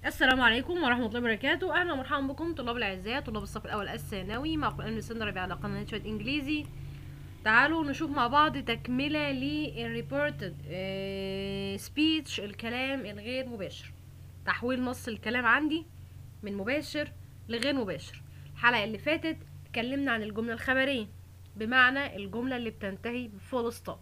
السلام عليكم ورحمة الله وبركاته أهلا ومرحبا بكم طلاب الأعزاء طلاب الصف الأول الثانوي مع قرآن السندربي على قناة شوية إنجليزي تعالوا نشوف مع بعض تكملة للريبورتد سبيتش الكلام الغير مباشر تحويل نص الكلام عندي من مباشر لغير مباشر الحلقة اللي فاتت اتكلمنا عن الجملة الخبرية بمعنى الجملة اللي بتنتهي بفول ستوب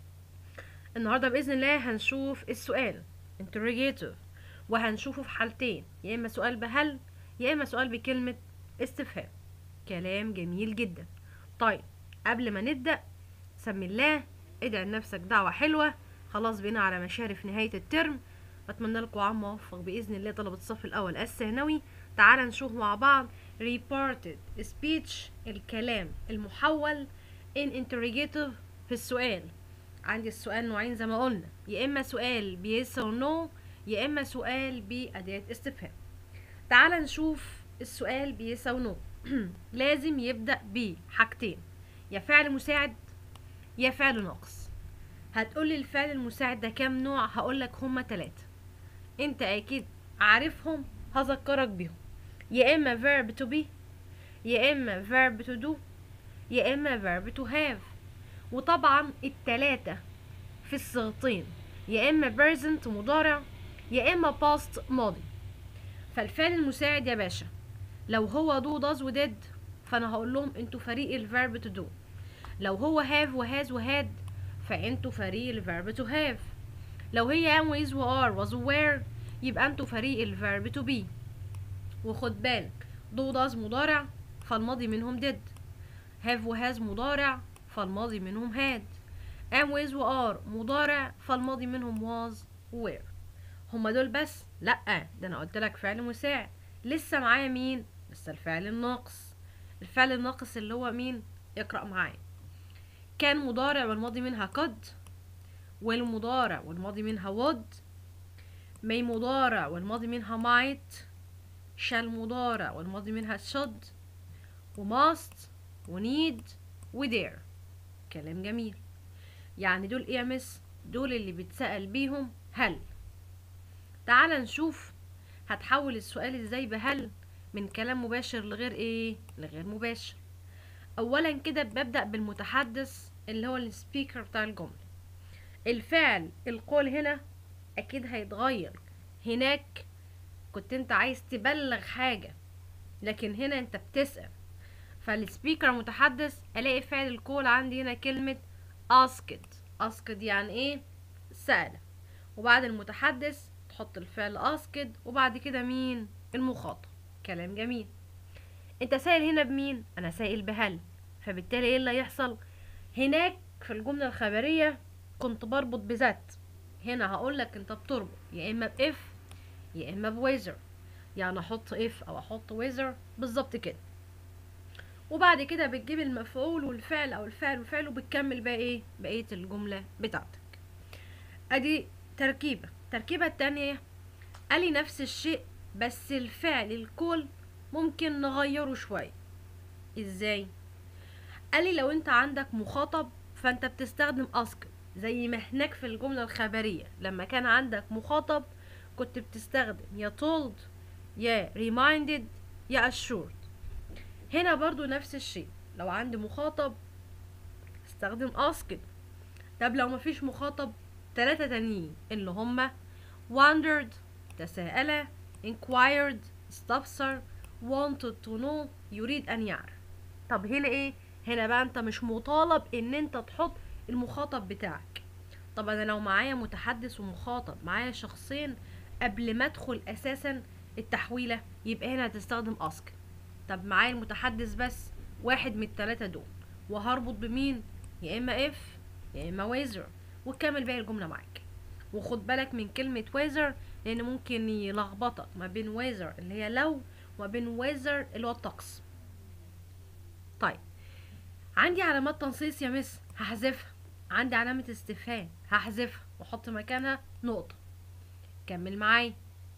النهاردة بإذن الله هنشوف السؤال interrogative وهنشوفه في حالتين يا اما سؤال بهل يا اما سؤال بكلمة استفهام كلام جميل جدا طيب قبل ما نبدأ سمي الله ادعي لنفسك دعوة حلوة خلاص بينا على مشارف نهاية الترم بتمنى لكم عام موفق بإذن الله طلبة الصف الأول الثانوي تعالى نشوف مع بعض reported speech الكلام المحول in interrogative في السؤال عندي السؤال نوعين زي ما قلنا يا إما سؤال ب yes or no يا إما سؤال بأداة استفهام تعال نشوف السؤال ب yes or no لازم يبدأ بحاجتين يا فعل مساعد يا فعل ناقص هتقولي الفعل المساعد ده كام نوع هقولك هما تلاتة انت اكيد عارفهم هذكرك بيهم يا اما verb to be يا اما verb to do يا اما verb to have وطبعا التلاتة في الصيغتين يا اما present مضارع يا اما past ماضي فالفعل المساعد يا باشا لو هو do does و did فانا هقول لهم انتوا فريق الفيرب to do لو هو have وهاز وهاد فانتوا فريق الفيرب to have لو هي am و is و are was و were يبقى انتوا فريق الفيرب to be وخد بالك do does مضارع فالماضي منهم did have و has مضارع فالماضي منهم had am و is و are مضارع فالماضي منهم was و were هما دول بس لا ده انا قلت لك فعل مساعد لسه معايا مين لسه الفعل الناقص الفعل الناقص اللي هو مين اقرا معايا كان مضارع والماضي منها قد والمضارع والماضي منها would may مضارع والماضي منها might shall مضارع والماضي منها should و must و need و dare كلام جميل يعني دول ايه يا مس دول اللي بيتسأل بيهم هل تعال نشوف هتحول السؤال ازاي بهل من كلام مباشر لغير ايه لغير مباشر اولا كده ببدأ بالمتحدث اللي هو السبيكر بتاع الجملة الفعل القول هنا اكيد هيتغير هناك كنت انت عايز تبلغ حاجة لكن هنا انت بتسأل فالسبيكر متحدث الاقي فعل القول عندي هنا كلمة asked asked يعني ايه سأل وبعد المتحدث تحط الفعل asked وبعد كده مين المخاطب كلام جميل انت سائل هنا بمين انا سائل بهل فبالتالي ايه اللي هيحصل هناك في الجملة الخبرية كنت بربط بذات هنا هقولك انت بتربط يا اما باف يا اما بويزر يعني احط اف او احط ويزر بالظبط كده وبعد كده بتجيب المفعول والفعل او الفعل والفعل وبتكمل بقى ايه بقية الجملة بتاعتك ادي تركيبة التركيبة التانية قالي نفس الشيء بس الفعل الكل ممكن نغيره شوية ازاي قالي لو انت عندك مخاطب فانت بتستخدم ask زي ما هناك في الجملة الخبرية لما كان عندك مخاطب كنت بتستخدم يا told يا reminded يا assured هنا برضو نفس الشيء لو عندي مخاطب استخدم asked طب لو مفيش مخاطب تلاتة تانيين اللي هما wondered تساءل inquired استفسر wanted to know يريد أن يعرف طب هنا ايه هنا بقى انت مش مطالب ان انت تحط المخاطب بتاعك طب انا لو معايا متحدث ومخاطب معايا شخصين قبل ما ادخل اساسا التحويله يبقى هنا هتستخدم ask طب معايا المتحدث بس واحد من التلاتة دول وهربط بمين يا اما اف يا اما ويزر وتكمل باقي الجمله معاك وخد بالك من كلمه ويزر لان ممكن يلخبطك ما بين ويزر اللي هي لو وما بين ويزر اللي هو الطقس طيب عندي علامات تنصيص يا مس هحذفها عندي علامة استفهام هحذفها واحط مكانها نقطة كمل معايا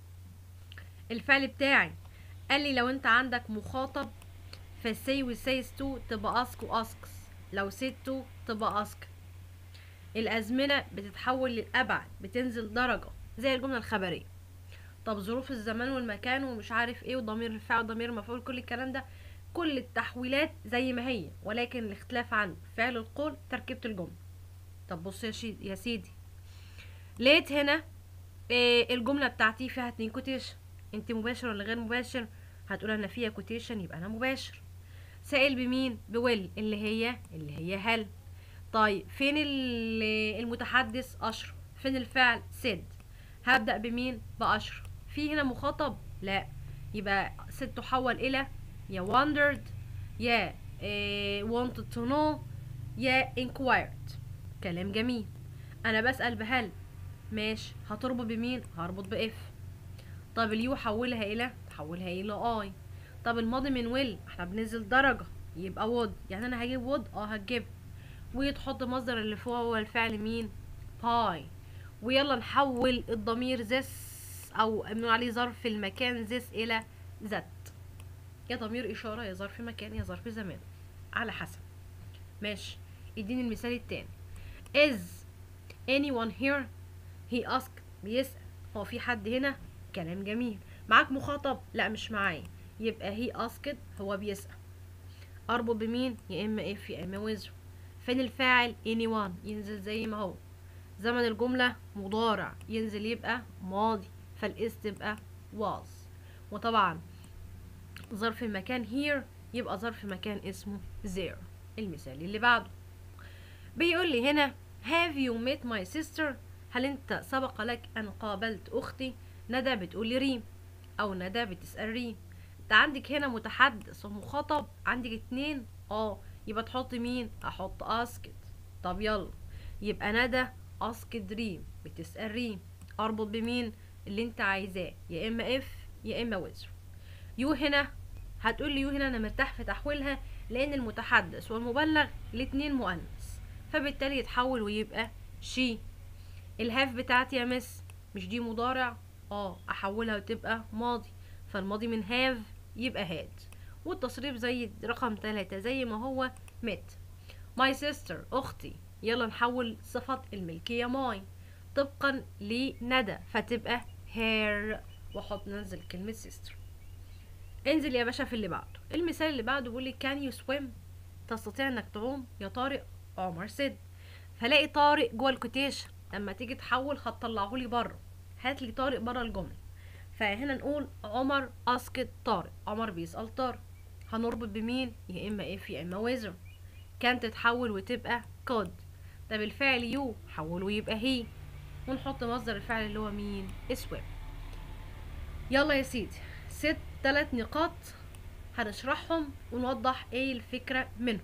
الفعل بتاعي قال لي لو انت عندك مخاطب فسي وسيس تو تبقى اسك واسكس لو سيت تو تبقى اسك الازمنة بتتحول للابعد بتنزل درجة زي الجملة الخبرية طب ظروف الزمان والمكان ومش عارف ايه وضمير الفاعل وضمير المفعول كل الكلام ده كل التحويلات زي ما هي ولكن الاختلاف عن فعل القول تركيبة الجملة طب بص يا, شي... يا سيدي لقيت هنا إيه الجملة بتاعتي فيها اتنين كوتيشن انت مباشر ولا غير مباشر هتقول انا فيها كوتيشن يبقى انا مباشر سائل بمين بويل اللي هي اللي هي هل طيب فين ال- المتحدث اشرف فين الفعل سد هبدأ بمين بأشرف في هنا مخاطب لا يبقى سد تحول الى يا wondered يا إيه wanted to know يا inquired كلام جميل انا بسأل بهل ماشي هتربط بمين هربط باف طب اليو حولها الى حولها الى اي طب الماضي من ويل احنا بننزل درجة يبقى وود يعني انا هجيب وود اه هجيب وتحط مصدر اللي فوق هو الفعل مين باي ويلا نحول الضمير this او بنقول عليه ظرف المكان this الى ذات يا ضمير اشارة يا ظرف مكان يا ظرف زمان على حسب ماشي اديني المثال التاني is anyone here he asked بيسأل هو في حد هنا كلام جميل معاك مخاطب لا مش معايا يبقى he asked هو بيسأل اربط بمين يا اما if يا اما with فين الفاعل anyone ينزل زي ما هو زمن الجملة مضارع ينزل يبقى ماضي فالاس تبقى was وطبعا ظرف المكان here يبقى ظرف مكان اسمه there المثال اللي بعده بيقول لي هنا have you met my sister هل انت سبق لك ان قابلت اختي ندى بتقول لي ريم او ندى بتسأل ريم انت عندك هنا متحدث ومخاطب عندك اتنين اه يبقى تحط مين احط اسكت طب يلا يبقى ندى اسكت ريم بتسأل ريم اربط بمين اللي انت عايزاه يا اما اف يا اما وزر يو هنا هتقول لي يو هنا انا مرتاح في تحويلها لان المتحدث والمبلغ الاتنين مؤنث فبالتالي يتحول ويبقى شي الهاف بتاعتي يا مس مش دي مضارع اه احولها وتبقى ماضي فالماضي من هاف يبقى هاد والتصريف زي رقم ثلاثة زي ما هو مت ماي سيستر اختي يلا نحول صفة الملكية ماي طبقا لندى فتبقى هير واحط ننزل كلمة سيستر انزل يا باشا في اللي بعده المثال اللي بعده بيقول لي كان يو سويم تستطيع انك تعوم يا طارق عمر سيد فلاقي طارق جوه الكوتيشن لما تيجي تحول هتطلعه لي بره هات لي طارق بره الجمله فهنا نقول عمر اسكت طارق عمر بيسال طارق هنربط بمين يا اما اف يا اما ويزر كان تتحول وتبقى كود طب الفعل يو حول ويبقى هي ونحط مصدر الفعل اللي هو مين اسواب يلا يا سيدي ست تلات نقاط هنشرحهم ونوضح ايه الفكرة منهم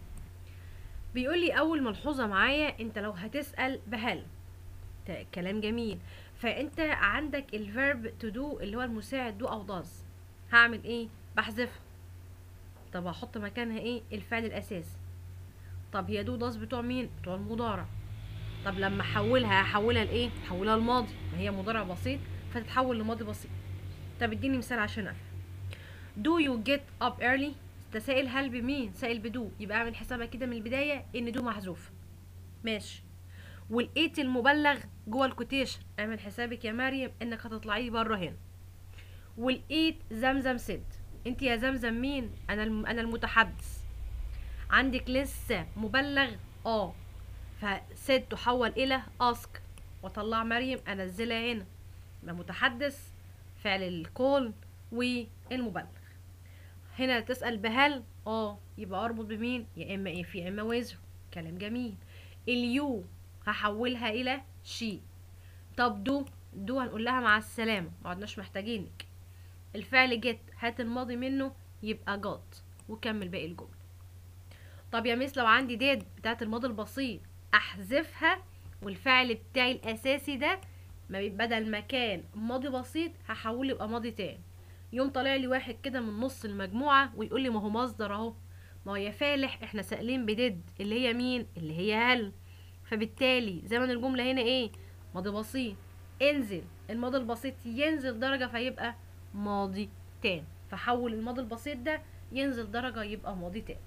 بيقول لي اول ملحوظة معايا انت لو هتسأل بهل ده كلام جميل فانت عندك الفيرب تو دو اللي هو المساعد دو او داز هعمل ايه بحذفها طب هحط مكانها ايه الفعل الاساسي طب هي دو داز بتوع مين بتوع المضارع طب لما احولها هحولها لايه هحولها لماضي ما هي مضارع بسيط فتتحول لماضي بسيط طب اديني مثال عشان افهم do you get up early ده سائل هل بمين سائل بدو يبقى اعمل حسابها كده من البدايه ان دو محذوفه ماشي والايت المبلغ جوه الكوتيشن اعمل حسابك يا مريم انك هتطلعي بره هنا والايت زمزم سد انت يا زمزم مين انا الم... انا المتحدث عندك لسه مبلغ اه فسد تحول الى اسك واطلع مريم انزلها هنا يبقى متحدث فعل الكول والمبلغ هنا تسأل بهل اه يبقى اربط بمين يا اما اف يا اما وزر كلام جميل اليو هحولها الى شي طب دو دو هنقول لها مع السلامة مقعدناش محتاجينك الفعل جت هات الماضي منه يبقى جات وكمل باقي الجملة طب يا ميس لو عندي ديد بتاعت الماضي البسيط احذفها والفعل بتاعي الاساسي ده ما بدل ما كان ماضي بسيط هحوله يبقى ماضي تاني يوم طالع لي واحد كده من نص المجموعة ويقول لي ما هو مصدر اهو ما هو يا فالح احنا سائلين بديد اللي هي مين اللي هي هل فبالتالي زمن الجملة هنا ايه ماضي بسيط انزل الماضي البسيط ينزل درجة فيبقى ماضي تاني فحول الماضي البسيط ده ينزل درجة يبقى ماضي تاني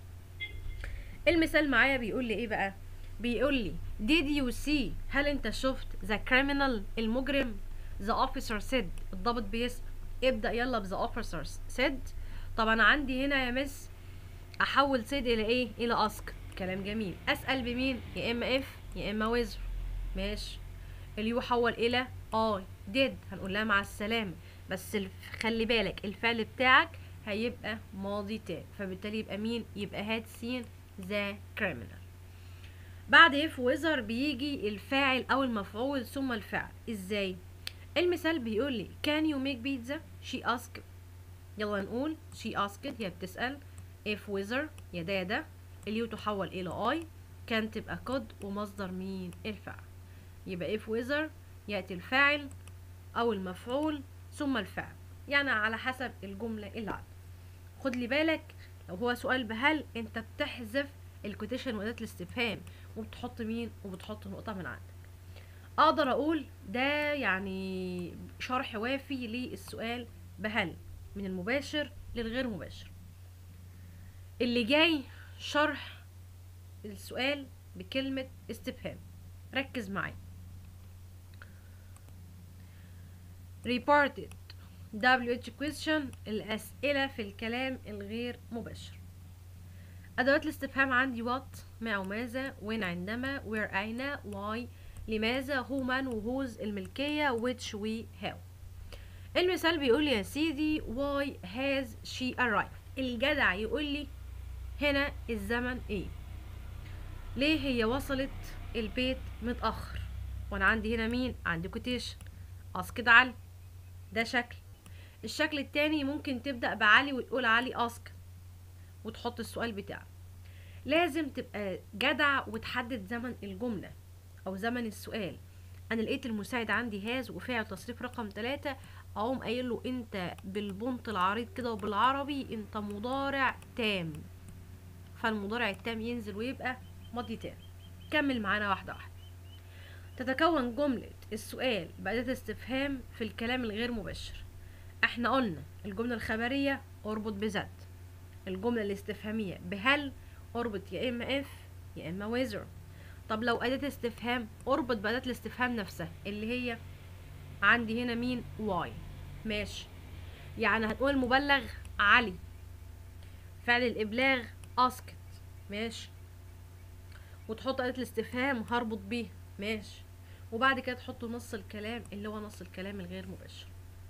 المثال معايا بيقول لي ايه بقى بيقول لي did you see هل انت شفت the criminal المجرم the officer said الضابط بيسأل ابدأ يلا ب the officer said طب انا عندي هنا يا مس احول said الى ايه الى ask كلام جميل اسأل بمين يا اما if يا اما with ماشي اللي يحول الى I did هنقول لها مع السلامة بس الف- خلي بالك الفعل بتاعك هيبقى ماضي تام فبالتالي يبقى مين يبقى هاد سين ذا criminal بعد if ويزر بيجي الفاعل او المفعول ثم الفعل ازاي المثال بيقول لي can you make pizza she asked يلا نقول she asked هي بتسأل if ويزر يا ده يا ده اليو تحول الى I كان تبقى could ومصدر مين الفعل يبقى if ويزر يأتي الفاعل او المفعول ثم الفعل يعني على حسب الجملة اللي عندك خد لي بالك لو هو سؤال بهل انت بتحذف الكوتيشن وأداة الاستفهام وبتحط مين وبتحط نقطة من عندك اقدر اقول ده يعني شرح وافي للسؤال بهل من المباشر للغير مباشر اللي جاي شرح السؤال بكلمة استفهام ركز معايا reported WH question الأسئلة في الكلام الغير مباشر أدوات الاستفهام عندي what ما وماذا when عندما where أين why لماذا who من وهوز الملكية which we how المثال بيقول لي يا سيدي why has she arrived الجدع يقول لي هنا الزمن ايه ليه هي وصلت البيت متأخر وانا عندي هنا مين عندي كوتيشن اسكت علي ده شكل الشكل التاني ممكن تبدأ بعلي وتقول علي اسك وتحط السؤال بتاعك لازم تبقى جدع وتحدد زمن الجملة او زمن السؤال انا لقيت المساعد عندي هاز وفعل تصريف رقم ثلاثة اقوم قايل له انت بالبنط العريض كده وبالعربي انت مضارع تام فالمضارع التام ينزل ويبقى ماضي تام كمل معانا واحدة واحدة تتكون جملة السؤال بأداة استفهام في الكلام الغير مباشر احنا قلنا الجملة الخبرية اربط بذات الجملة الاستفهامية بهل اربط يا اما اف يا اما whether طب لو أداة استفهام اربط بأداة الاستفهام نفسها اللي هي عندي هنا مين واي ماشي يعني هنقول مبلغ علي فعل الإبلاغ أسكت ماشي وتحط أداة الاستفهام هربط بيه ماشي وبعد كده تحط نص الكلام اللي هو نص الكلام الغير مباشر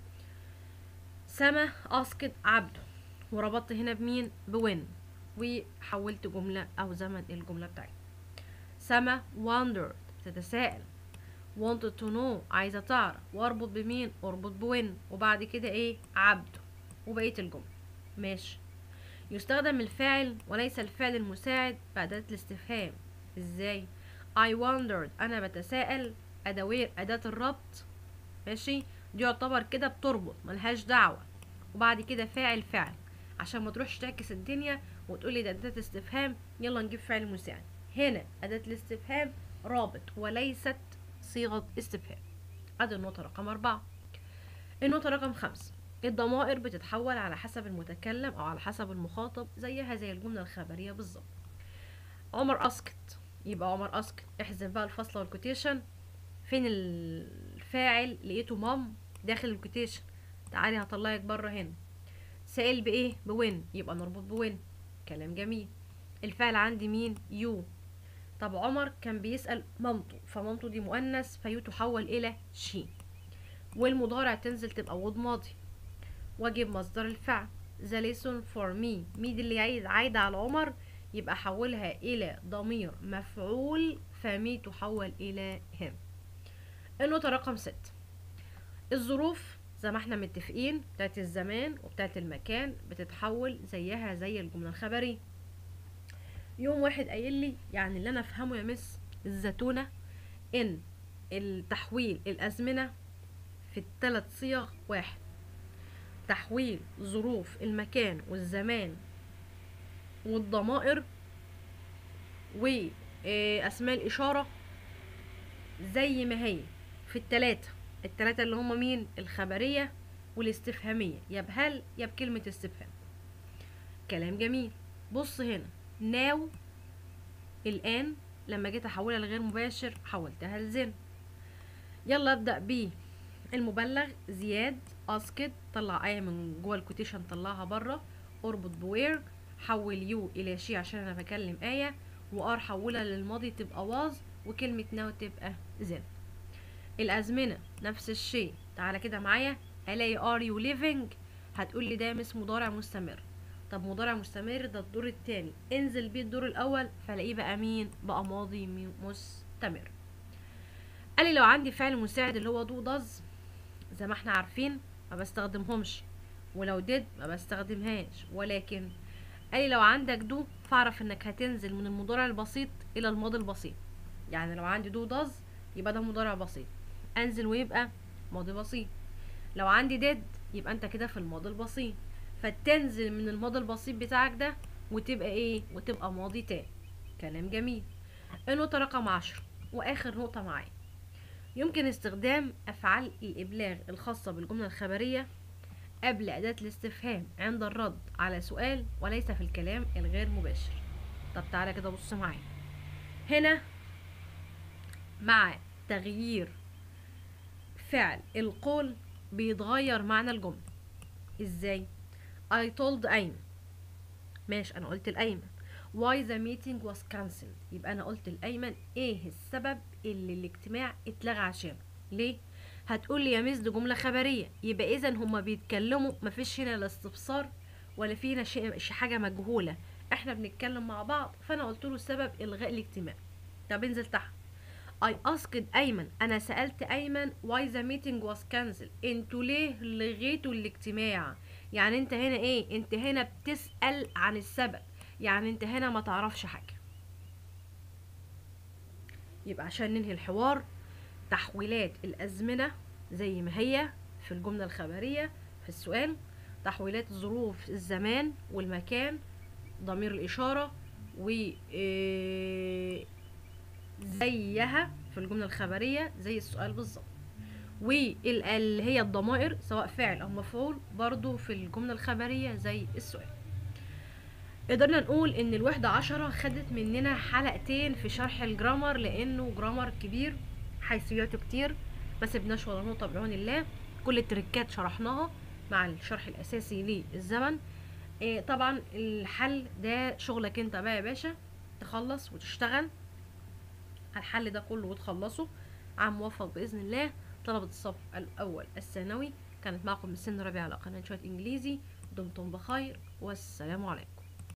سما أسكت عبده وربطت هنا بمين بوين وحولت جملة أو زمن الجملة بتاعتي سما wondered تتساءل wanted to know عايزة تعرف واربط بمين اربط بوين وبعد كده ايه عبده وبقية الجملة ماشي يستخدم الفاعل وليس الفعل المساعد بأداة الاستفهام ازاي I wondered انا بتساءل ادوير اداة الربط ماشي دي يعتبر كده بتربط ملهاش دعوة وبعد كده فاعل فعل عشان ما تروحش تعكس الدنيا وتقولي ده اداة استفهام يلا نجيب فعل مساعد هنا اداة الاستفهام رابط وليست صيغة استفهام ادي النقطة رقم أربعة النقطة رقم خمسة الضمائر بتتحول على حسب المتكلم أو على حسب المخاطب زيها زي الجملة الخبرية بالظبط عمر أسكت يبقى عمر أسكت احذف بقى الفصل والكوتيشن فين الفاعل لقيته مام داخل الكوتيشن تعالي هطلعك بره هنا سائل بإيه بوين يبقى نربط بوين كلام جميل الفعل عندي مين يو طب عمر كان بيسأل مامته فمامته دي مؤنث فيو تحول إلى شي والمضارع تنزل تبقى وود ماضي واجب مصدر الفعل the lesson for me مين دي اللي عايد عايدة على عمر يبقى حولها إلى ضمير مفعول فمي تحول إلى هم النقطة رقم ستة الظروف زي ما احنا متفقين بتاعت الزمان وبتاعت المكان بتتحول زيها زي الجملة الخبرية يوم واحد قايل لي يعني اللي انا افهمه يا مس الزتونة ان التحويل الازمنة في الثلاث صيغ واحد تحويل ظروف المكان والزمان والضمائر واسماء الاشارة زي ما هي في التلاتة التلاتة اللي هما مين الخبرية والاستفهامية يا بهل يا بكلمة استفهام كلام جميل بص هنا ناو الآن لما جيت أحولها لغير مباشر حولتها لزن يلا أبدأ ب المبلغ زياد اسكت طلع ايه من جوه الكوتيشن طلعها بره اربط بوير حول يو الى شي عشان انا بكلم ايه وار حولها للماضي تبقى واز وكلمة ناو تبقى زين الازمنة نفس الشيء تعالى كده معايا الاقي ار يو ليفينج هتقول لي ده مس مضارع مستمر طب مضارع مستمر ده الدور التاني انزل بيه الدور الاول فلاقيه بقى مين بقى ماضي مي- مستمر قال لي لو عندي فعل مساعد اللي هو دو داز زي ما احنا عارفين ما بستخدمهمش ولو ديد ما بستخدمهاش ولكن قال لي لو عندك دو فاعرف انك هتنزل من المضارع البسيط الى الماضي البسيط يعني لو عندي دو داز يبقى ده مضارع بسيط انزل ويبقى ماضي بسيط لو عندي ديد يبقى انت كده في الماضي البسيط فتنزل من الماضي البسيط بتاعك ده وتبقى ايه وتبقى ماضي تاني كلام جميل النقطة رقم عشرة واخر نقطة معايا يمكن استخدام افعال الابلاغ الخاصة بالجملة الخبرية قبل أداة الاستفهام عند الرد على سؤال وليس في الكلام الغير مباشر طب تعالى كده بص معايا هنا مع تغيير فعل القول بيتغير معنى الجملة ازاي I told أيمن ماشي أنا قلت الأيمن why the meeting was cancelled يبقى أنا قلت الأيمن إيه السبب اللي الاجتماع اتلغى عشانه ليه هتقول لي يا ميس دي جملة خبرية يبقى إذا هما بيتكلموا مفيش هنا لا استفسار ولا في هنا شيء شي حاجة مجهولة احنا بنتكلم مع بعض فأنا قلت له سبب إلغاء الاجتماع طب انزل تحت I asked أيمن أنا سألت أيمن why the meeting was cancelled انتوا ليه لغيتوا الاجتماع يعني انت هنا ايه انت هنا بتسأل عن السبب يعني انت هنا ما تعرفش حاجة يبقى عشان ننهي الحوار تحويلات الأزمنة زي ما هي في الجملة الخبرية في السؤال تحويلات ظروف الزمان والمكان ضمير الإشارة و إيه زيها في الجملة الخبرية زي السؤال بالظبط واللي هي الضمائر سواء فعل أو مفعول برضو في الجملة الخبرية زي السؤال قدرنا نقول ان الوحدة عشرة خدت مننا حلقتين في شرح الجرامر لانه جرامر كبير حيثياته كتير ما سيبناش ولا نقطة بعون الله كل التركات شرحناها مع الشرح الاساسي للزمن إيه طبعا الحل ده شغلك انت بقى يا باشا تخلص وتشتغل على الحل ده كله وتخلصه عام موفق باذن الله طلبة الصف الاول الثانوي كانت معكم من سن ربيع على قناة شوية انجليزي دمتم بخير والسلام عليكم